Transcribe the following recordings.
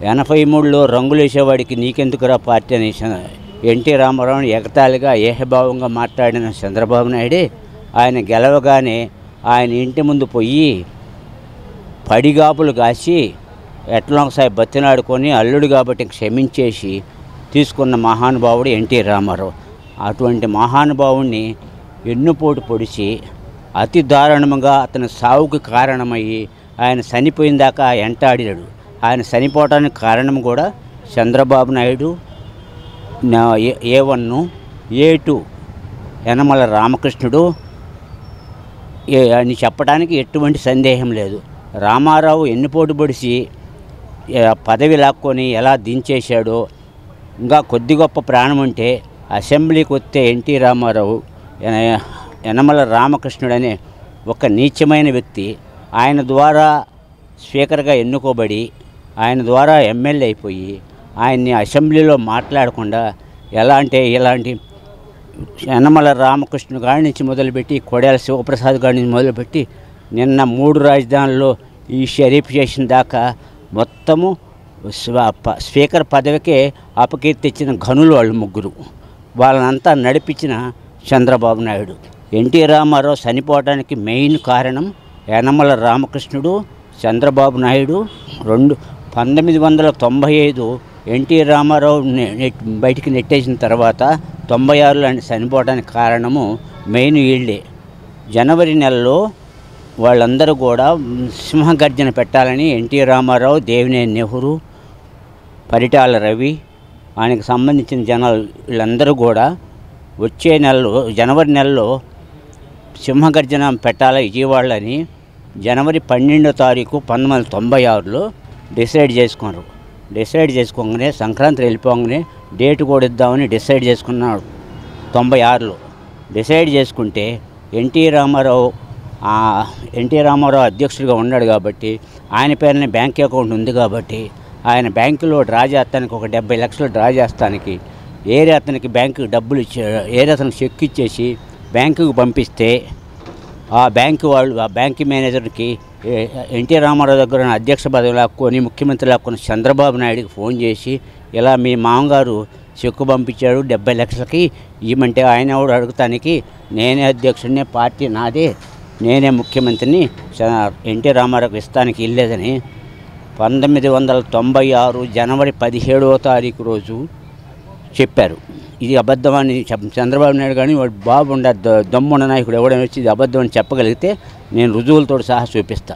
ఎనభై మూడులో రంగులేసేవాడికి నీకెందుకురా పార్టీ అని ఎన్టీ రామారావుని ఎగతాళిగా ఏహభావంగా మాట్లాడిన చంద్రబాబు నాయుడే ఆయన గెలవగానే ఆయన ఇంటి ముందు పోయి పడిగాపులు కాసి ఎట్లా ఒకసారి బతినాడుకొని అల్లుడు కాబట్టి క్షమించేసి తీసుకున్న మహానుభావుడు ఎన్టీ రామారావు అటువంటి మహానుభావుణ్ణి ఎన్నుపోటు పొడిచి అతి దారుణంగా అతని సావుకు కారణమయ్యి ఆయన చనిపోయిన దాకా ఎంటాడినాడు ఆయన చనిపోవడానికి కారణం కూడా చంద్రబాబు నాయుడు నా- ఏ- ఏ వన్ను ఏ టూ యనమల రామకృష్ణుడు ఏ- అని చెప్పడానికి ఎటువంటి సందేహం లేదు రామారావు ఎన్నిపోటు పొడిచి ఏ, పదవి లాక్కొని ఎలా దించేశాడో ఇంకా కొద్ది గొప్ప ప్రాణం ఉంటే అసెంబ్లీకి వస్తే ఎన్టీ రామారావు యన- యనమల రామకృష్ణుడు అనే ఒక నీచమైన వ్యక్తి ఆయన ద్వారా స్పీకర్గా ఎన్నుకోబడి ఆయన ద్వారా ఎమ్మెల్యే అయిపోయి ఆయన్ని అసెంబ్లీలో మాట్లాడకుండా ఎలా అంటే ఇలాంటి యనమల రామకృష్ణ గారి నుంచి మొదలుపెట్టి కొడేల శివప్రసాద్ గారి నుంచి మొదలుపెట్టి నిన్న మూడు రాజధానుల్లో ఈ షరీఫ్ చేసిన దాకా మొత్తము స్వ- ప- స్పీకర్ పదవికే అపకీర్తి ఇచ్చిన ఘనులు వాళ్ళు ముగ్గురు వాళ్ళనంతా నడిపించిన చంద్రబాబు నాయుడు ఎన్టీ రామారావు చనిపోవడానికి మెయిన్ కారణం యనమల రామకృష్ణుడు చంద్రబాబు నాయుడు రెండు పంతొమ్మిది వందల తొంభై ఐదు ఎన్టీ రామారావు నె- నెట్- బయటికి నెట్టేసిన తర్వాత తొంభై ఆరులో ఆయన చనిపోవడానికి కారణము మెయిన్ వీళ్ళే జనవరి నెలలో వాళ్ళందరూ కూడా మ్, సింహగర్జన పెట్టాలని ఎన్టీ రామారావు దేవినేని నెహ్రూ పరిటాల రవి ఆయనకు సంబంధించిన జనాలు వీళ్ళందరూ కూడా వచ్చే నెలలో జనవరి నెలలో సింహగర్జన పెట్టాలి విజయవాడలో అని జనవరి పన్నెండో తారీఖు పంతొమ్మిది వందల తొంభై ఆరులో డిసైడ్ చేసుకున్నారు డిసైడ్ చేసుకోగానే సంక్రాంతి వెళ్ళిపోగానే డేట్ కూడా ఇద్దామని డిసైడ్ చేసుకున్నాడు తొంభై ఆరులో డిసైడ్ చేసుకుంటే ఎన్టీ రామారావు ఆ ఎన్టీ రామారావు అధ్యక్షుడిగా ఉన్నాడు కాబట్టి ఆయన పేరునే బ్యాంక్ అకౌంట్ ఉంది కాబట్టి ఆయన బ్యాంకులో డ్రా చేస్తానికి ఒక డెబ్బై లక్షలు డ్రా చేస్తానికి ఏరే అతనికి బ్యాంకు డబ్బులు ఇచ్చే ఏరే అతనికి చెక్ ఇచ్చేసి బ్యాంకుకు పంపిస్తే ఆ బ్యాంకు వాళ్ళు ఆ బ్యాంకు మేనేజర్కి ఏ- ఎన్టీ రామారావు దగ్గర ఉన్న అధ్యక్ష పదవి లాక్కొని ముఖ్యమంత్రి లాక్కొని చంద్రబాబు నాయుడుకి ఫోన్ చేసి ఇలా మీ మామగారు చెక్కు పంపించాడు డెబ్బై లక్షలకి ఇవ్వమంటే ఆయన ఎవడు అడుగుతానికి నేనే అధ్యక్షుడిని పార్టీ నాదే నేనే ముఖ్యమంత్రిని చ- ఎన్టీ రామారావుకి ఇస్తానికి వెళ్ళేదని పంతొమ్మిది వందల తొంభై ఆరు జనవరి పదిహేడవ తారీఖు రోజు చెప్పారు ఇది అబద్ధం అని చెప్ చంద్రబాబు నాయుడు కానీ వాడు బాగుండ దమ్మున్న నాయకుడు ఎవడైనా వచ్చి ఇది అబద్ధం అని చెప్పగలిగితే నేను రుజువులతో సహా చూపిస్తా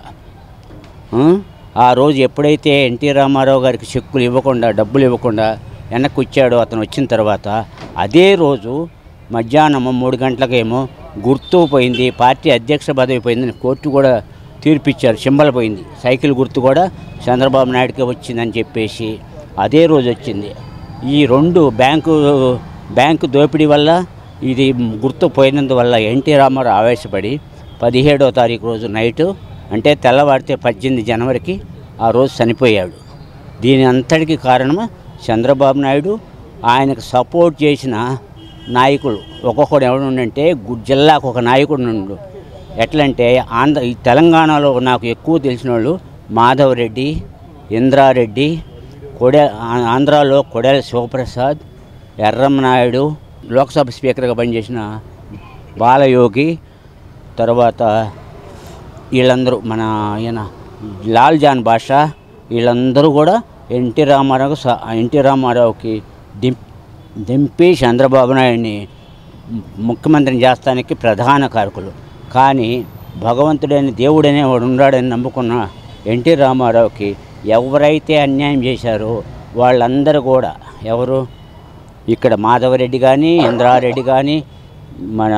ఆ? ఆ రోజు ఎప్పుడైతే ఎన్టీ రామారావు గారికి చెక్కులు ఇవ్వకుండా డబ్బులు ఇవ్వకుండా వెనక్కి వచ్చాడో అతను వచ్చిన తర్వాత అదే రోజు మధ్యాహ్నం మూడు గంటలకేమో గుర్తు పోయింది పార్టీ అధ్యక్ష పదవి పోయిందని కోర్టు కూడా తీర్పిచ్చారు సింబల్ పోయింది సైకిల్ గుర్తు కూడా చంద్రబాబు నాయుడుకే వచ్చిందని చెప్పేసి అదే రోజు వచ్చింది ఈ రెండు బ్యాంకు బ్యాంకు దోపిడీ వల్ల ఇది గుర్తు పోయినందువల్ల ఎన్టీ రామారావు ఆవేశపడి పదిహేడో తారీఖు రోజు నైటు అంటే తెల్లవారితే పద్దెనిమిది జనవరికి ఆ రోజు చనిపోయాడు దీని అంతటికి కారణం చంద్రబాబు నాయుడు ఆయనకు సపోర్ట్ చేసిన నాయకులు ఒక్కొక్కడు ఎవడుండంటే గు- జిల్లాకు ఒక నాయకుడు నుండు ఎట్లంటే ఆంధ్ర ఈ తెలంగాణలో నాకు ఎక్కువ తెలిసిన వాళ్ళు మాధవరెడ్డి ఇంద్రారెడ్డి కొడే ఆ- ఆంధ్రాలో కొడేల శివప్రసాద్ ఎర్రమనాయుడు లోక్సభ స్పీకర్గా పనిచేసిన బాలయోగి తర్వాత వీళ్ళందరూ మన ఈయన లాల్ జాన్ బాషా వీళ్ళందరూ కూడా ఎన్టీ రామారావు స- ఎన్టీ రామారావుకి దిం దింపి చంద్రబాబు నాయుడిని ముఖ్యమంత్రిని చేస్తానికి ప్రధాన కారకులు కానీ భగవంతుడైన దేవుడనే వాడు ఉన్నాడని నమ్ముకున్న ఎన్టీ రామారావుకి ఎవరైతే అన్యాయం చేశారో వాళ్ళందరూ కూడా ఎవరు ఇక్కడ మాధవరెడ్డి కానీ ఇంద్రారెడ్డి కానీ మన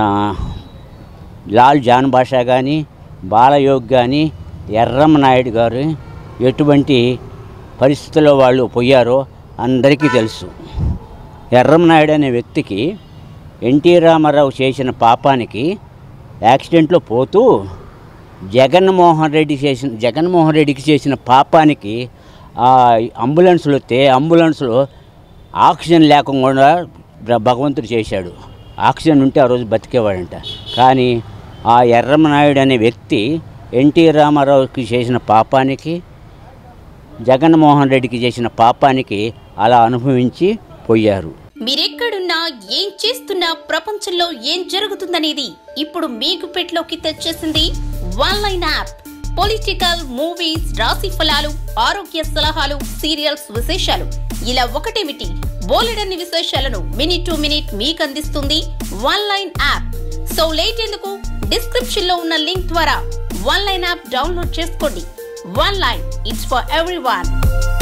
లాల్ జాన్ బాషా కానీ బాలయోగ్ కానీ ఎర్రమ్మ నాయుడు గారు ఎటువంటి పరిస్థితుల్లో వాళ్ళు పోయారో అందరికీ తెలుసు ఎర్రమ్మ నాయుడు అనే వ్యక్తికి ఎన్టీ రామారావు చేసిన పాపానికి యాక్సిడెంట్లో పోతూ జగన్మోహన్ రెడ్డి చేసిన జగన్మోహన్ రెడ్డికి చేసిన పాపానికి ఆ అంబులెన్స్లు వస్తే అంబులెన్స్లో ఆక్సిజన్ లేకుండా భ- భగవంతుడు చేశాడు ఆక్సిజన్ ఉంటే ఆ రోజు బతికేవాడంట కానీ ఆ ఎర్రమనాయుడు అనే వ్యక్తి ఎన్టీ రామారావుకి చేసిన పాపానికి జగన్మోహన్ రెడ్డికి చేసిన పాపానికి అలా అనుభవించి పోయారు మీరెక్కడున్నా ఏం చేస్తున్నా ప్రపంచంలో ఏం జరుగుతుందనేది ఇప్పుడు మీ గుప్పెట్లోకి తెచ్చేసింది one line app political movies రాశి ఫలాలు ఆరోగ్య సలహాలు సీరియల్స్ విశేషాలు ఇలా ఒకటేమిటి బోలెడన్ని విశేషాలను మినిట్ టు మినిట్ మీకు అందిస్తుంది one line app so late ఎందుకు డిస్క్రిప్షన్ లో ఉన్న లింక్ ద్వారా వన్ లైన్ యాప్ డౌన్లోడ్ చేసుకోండి one line it's for every